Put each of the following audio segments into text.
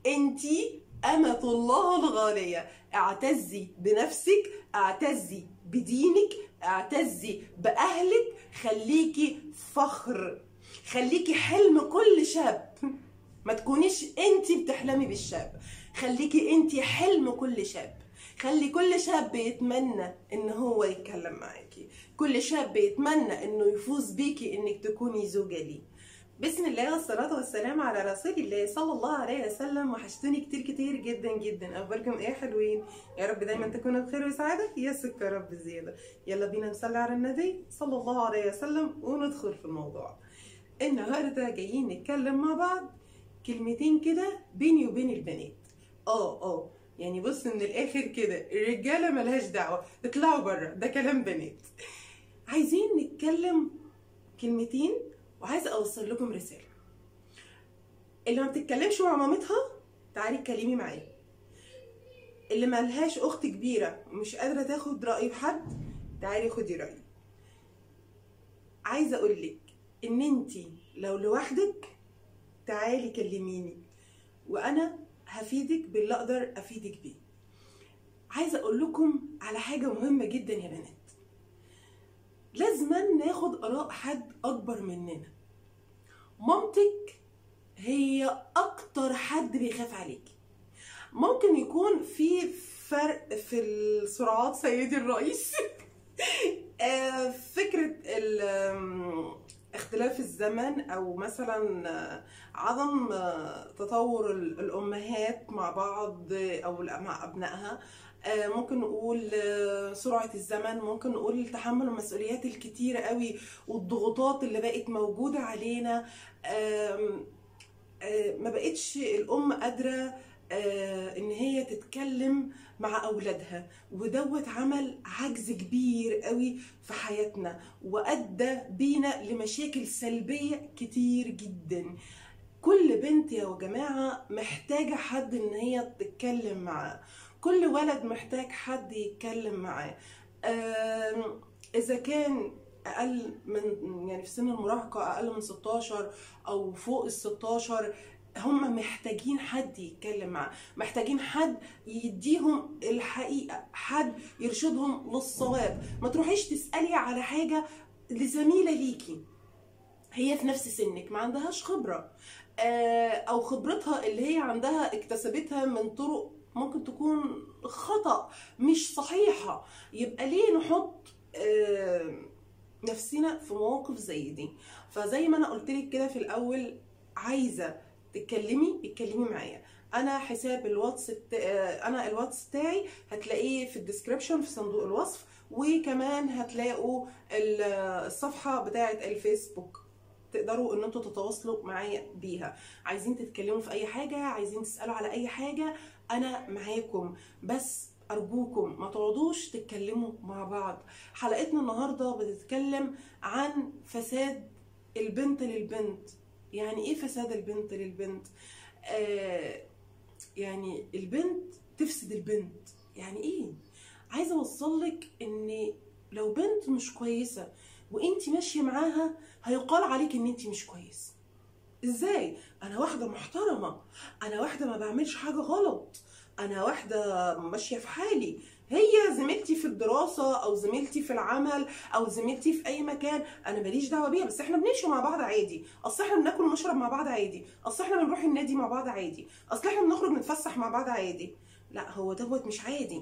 انتي أمة الله الغالية اعتزي بنفسك اعتزي بدينك اعتزي بأهلك خليكي فخر خليكي حلم كل شاب ما تكونيش انتي بتحلمي بالشاب خليكي انتي حلم كل شاب خلي كل شاب يتمنى ان هو يتكلم معاكي كل شاب يتمنى انه يفوز بيكي انك تكوني زوجة ليه بسم الله والصلاة والسلام على رسول الله صلى الله عليه وسلم وحشتوني كتير كتير جدا جدا أخباركم إيه حلوين يا رب دايما تكونوا بخير وسعادة يا سكر رب زيادة يلا بينا نصلي على النبي صلى الله عليه وسلم وندخل في الموضوع النهاردة جايين نتكلم مع بعض كلمتين كده بيني وبين البنات اه اه يعني بص من الآخر كده الرجالة ملهاش دعوة اطلعوا بره ده كلام بنات عايزين نتكلم كلمتين وعايزه اوصل لكم رساله اللي ما بتتكلمش مع مامتها تعالي اتكلمي معايا اللي ملهاش اخت كبيره ومش قادره تاخد راي حد تعالي خدي رايي عايزه اقول لك ان انتي لو لوحدك تعالي كلميني وانا هفيدك باللي اقدر افيدك بيه عايزه اقول لكم على حاجه مهمه جدا يا بنات لازما ناخد اراء حد اكبر مننا مامتك هي اكتر حد بيخاف عليكي ممكن يكون في فرق في السرعات سيدي الرئيس آه، فكرة ال- آم، اختلاف الزمن او مثلا آه، عدم آه، تطور ال- الامهات مع بعض آه، او لا، مع ابنائها آه، ممكن نقول آه، سرعة الزمن ممكن نقول تحمل المسؤوليات الكتيرة قوي والضغوطات اللي بقت موجودة علينا آم، آه، ما بقتش الأم قادرة آه، إن هي تتكلم مع أولادها ودوت عمل عجز كبير قوي في حياتنا وأدى بينا لمشاكل سلبية كتير جدا كل بنت يا جماعة محتاجة حد إن هي تتكلم معاه كل ولد محتاج حد يتكلم معاه آم، إذا كان أقل من يعني في سن المراهقة أقل من 16 أو فوق ال 16 هم محتاجين حد يتكلم معاه محتاجين حد يديهم الحقيقة حد يرشدهم للصواب ما تروحيش تسألي على حاجة لزميلة ليكي هي في نفس سنك ما عندهاش خبرة آه، او خبرتها اللي هي عندها اكتسبتها من طرق ممكن تكون خطأ مش صحيحة يبقى ليه نحط آه، نفسنا في مواقف زي دي فزي ما انا قلت لك كده في الاول عايزه تتكلمي اتكلمي معايا انا حساب الواتس بتا... آه، انا الواتس بتاعي هتلاقيه في الديسكربشن في صندوق الوصف وكمان هتلاقوا ال- الصفحه بتاعه الفيسبوك تقدروا ان انتوا تتواصلوا معايا بيها عايزين تتكلموا في اي حاجه عايزين تسالوا على اي حاجه انا معاكم بس ارجوكم ما تقعدوش تتكلموا مع بعض حلقتنا النهارده بتتكلم عن فساد البنت للبنت يعني ايه فساد البنت للبنت آه يعني البنت تفسد البنت يعني ايه عايزه اوصل لك ان لو بنت مش كويسه وانت ماشيه معاها هيقال عليك ان انت مش كويس ازاي انا واحده محترمه انا واحده ما بعملش حاجه غلط انا واحده ماشيه في حالي هي زميلتي في الدراسه او زميلتي في العمل او زميلتي في اي مكان انا ماليش دعوه بيها بس احنا بنمشي مع بعض عادي اصل احنا بناكل ونشرب مع بعض عادي اصل احنا بنروح النادي مع بعض عادي اصل احنا بنخرج نتفسح مع بعض عادي لا هو دوت مش عادي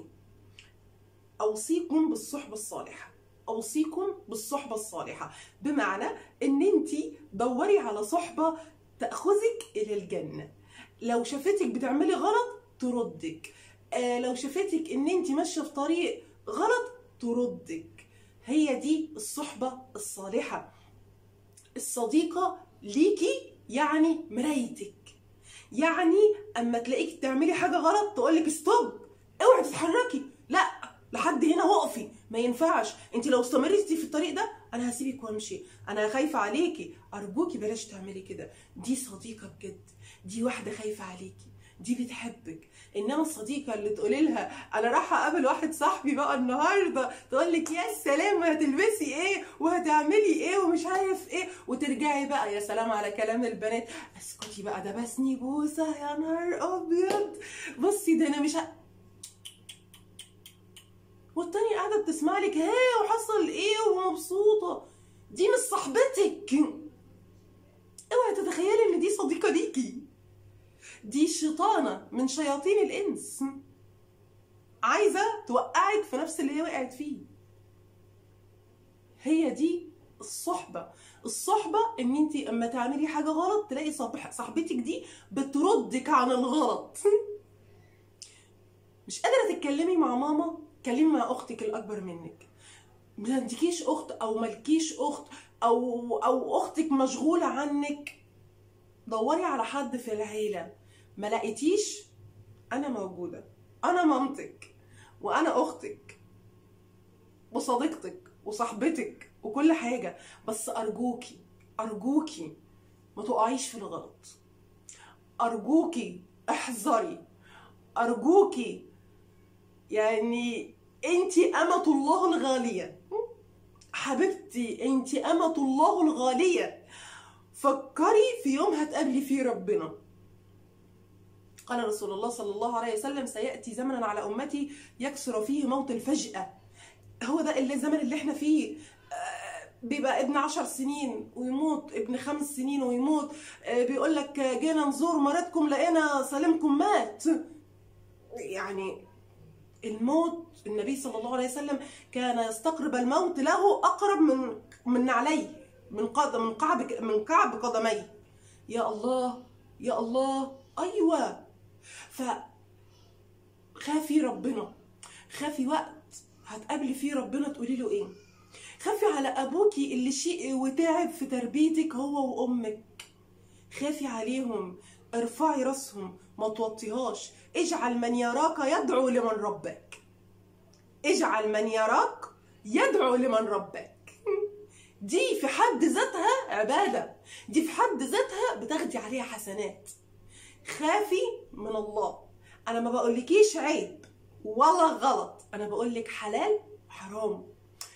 اوصيكم بالصحبه الصالحه اوصيكم بالصحبه الصالحه بمعنى ان انت دوري على صحبه تاخذك الى الجنه لو شافتك بتعملي غلط تردك آه لو شافتك ان انت ماشيه في طريق غلط تردك هي دي الصحبه الصالحه الصديقه ليكي يعني مرايتك يعني اما تلاقيك تعملي حاجه غلط تقولك ستوب اوعي تتحركي لا لحد هنا وقفي ما ينفعش انت لو استمرتي في الطريق ده انا هسيبك وامشي انا خايفه عليكي ارجوكي بلاش تعملي كده دي صديقه بجد دي واحده خايفه عليكي دي بتحبك انما الصديقه اللي تقولي لها انا رايحه اقابل واحد صاحبي بقى النهارده تقول لك يا سلام هتلبسي ايه وهتعملي ايه ومش عارف ايه وترجعي بقى يا سلام على كلام البنات اسكتي بقى ده بسني بوسه يا نهار ابيض بصي ده انا مش ه... والتانية قاعدة بتسمع لك ها وحصل ايه ومبسوطة دي مش صاحبتك اوعي تتخيلي ان دي صديقة ليكي دي شيطانة من شياطين الانس عايزة توقعك في نفس اللي هي وقعت فيه هي دي الصحبة الصحبة ان انت اما تعملي حاجة غلط تلاقي صاحب- صاحبتك دي بتردك عن الغلط مش قادرة تتكلمي مع ماما كلمي مع اختك الاكبر منك ما عندكيش اخت او مالكيش اخت او او اختك مشغوله عنك دوري على حد في العيله ما لقيتيش انا موجوده انا مامتك وانا اختك وصديقتك وصاحبتك وكل حاجه بس ارجوكي ارجوكي ما تقعيش في الغلط ارجوكي احذري ارجوكي يعني انت امة الله الغالية حبيبتي انت امة الله الغالية فكري في يوم هتقابلي فيه ربنا قال رسول الله صلى الله عليه وسلم سيأتي زمنا على أمتي يكثر فيه موت الفجأة هو ده اللي الزمن اللي احنا فيه آه، بيبقى ابن عشر سنين ويموت ابن خمس سنين ويموت آه، بيقول لك آه، جينا نزور مريضكم لقينا سليمكم مات يعني الموت النبي صلى الله عليه وسلم كان يستقرب الموت له اقرب من من عليه من قد من كعب من كعب قدميه يا الله يا الله ايوه ف خافي ربنا خافي وقت هتقابلي فيه ربنا تقولي له ايه خافي على ابوكي اللي شيء وتعب في تربيتك هو وامك خافي عليهم ارفعي راسهم ما توطيهاش اجعل من يراك يدعو لمن ربك اجعل من يراك يدعو لمن ربك دي في حد ذاتها عبادة دي في حد ذاتها بتاخدي عليها حسنات خافي من الله انا ما بقولكيش عيب ولا غلط انا بقولك حلال وحرام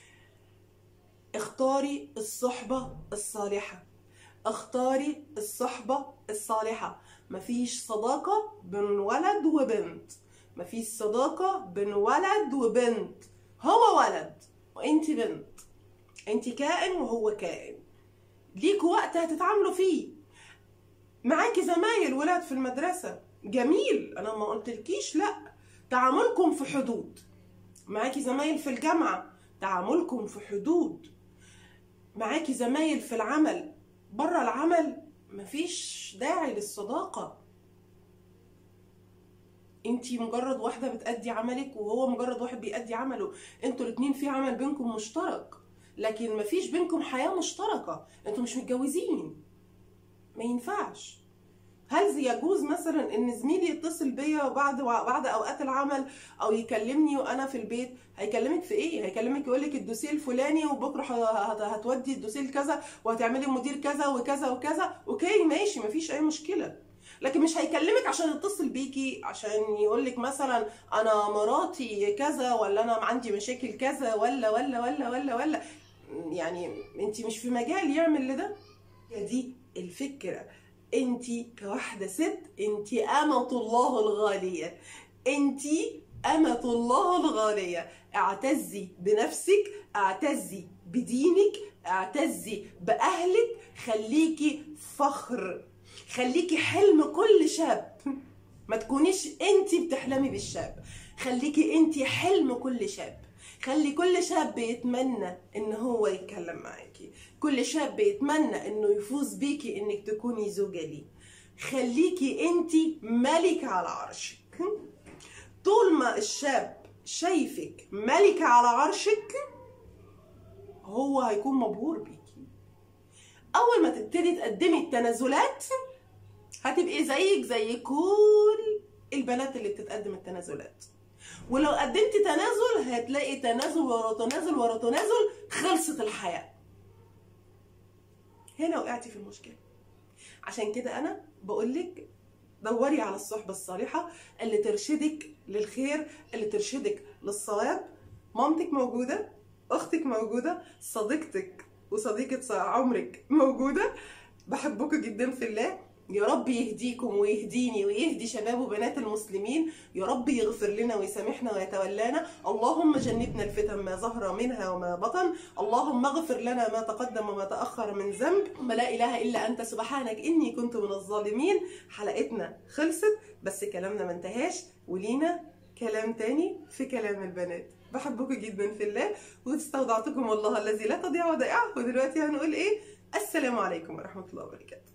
اختاري الصحبة الصالحة اختاري الصحبة الصالحة مفيش صداقة بين ولد وبنت مفيش صداقة بين ولد وبنت هو ولد وانت بنت انت كائن وهو كائن ليكوا وقت هتتعاملوا فيه معاكي زمايل ولاد في المدرسة جميل انا ما قلتلكيش لا تعاملكم في حدود معاكي زمايل في الجامعة تعاملكم في حدود معاكي زمايل في العمل بره العمل مفيش داعي للصداقة انتي مجرد واحدة بتأدي عملك وهو مجرد واحد بيأدي عمله انتوا الاتنين في عمل بينكم مشترك لكن مفيش بينكم حياة مشتركة انتوا مش متجوزين ما ينفعش هل يجوز مثلا ان زميلي يتصل بيا بعد بعد اوقات العمل او يكلمني وانا في البيت هيكلمك في ايه هيكلمك يقول لك الدوسيه الفلاني وبكره هت- هتودي الدوسيه لكذا وهتعملي مدير كذا وكذا وكذا اوكي ماشي مفيش اي مشكله لكن مش هيكلمك عشان يتصل بيكي عشان يقول لك مثلا انا مراتي كذا ولا انا عندي مشاكل كذا ولا ولا ولا ولا ولا يعني انت مش في مجال يعمل لده هي دي الفكره انت كواحده ست انت امه الله الغاليه انت امه الله الغاليه اعتزي بنفسك اعتزي بدينك اعتزي باهلك خليكي فخر خليكي حلم كل شاب ما تكونيش انت بتحلمي بالشاب خليكي انت حلم كل شاب خلي كل شاب يتمنى ان هو يتكلم معاكي كل شاب يتمنى انه يفوز بيكي انك تكوني زوجة ليه خليكي انت ملكة على عرشك طول ما الشاب شايفك ملكة على عرشك هو هيكون مبهور بيكي اول ما تبتدي تقدمي التنازلات هتبقي زيك زي كل البنات اللي بتتقدم التنازلات ولو قدمت تنازل هتلاقي تنازل ورا تنازل ورا تنازل خلصت الحياة هنا وقعتي في المشكلة عشان كده انا بقولك دوري على الصحبة الصالحة اللي ترشدك للخير اللي ترشدك للصواب مامتك موجودة أختك موجودة صديقتك وصديقة عمرك موجودة بحبكم جدا في الله يا رب يهديكم ويهديني ويهدي شباب وبنات المسلمين يا رب يغفر لنا ويسامحنا ويتولانا اللهم جنبنا الفتن ما ظهر منها وما بطن اللهم اغفر لنا ما تقدم وما تأخر من ذنب ما لا إله إلا أنت سبحانك إني كنت من الظالمين حلقتنا خلصت بس كلامنا ما انتهاش ولينا كلام تاني في كلام البنات بحبكم جدا في الله واستودعتكم الله الذي لا تضيع ودائعه ودلوقتي هنقول ايه السلام عليكم ورحمة الله وبركاته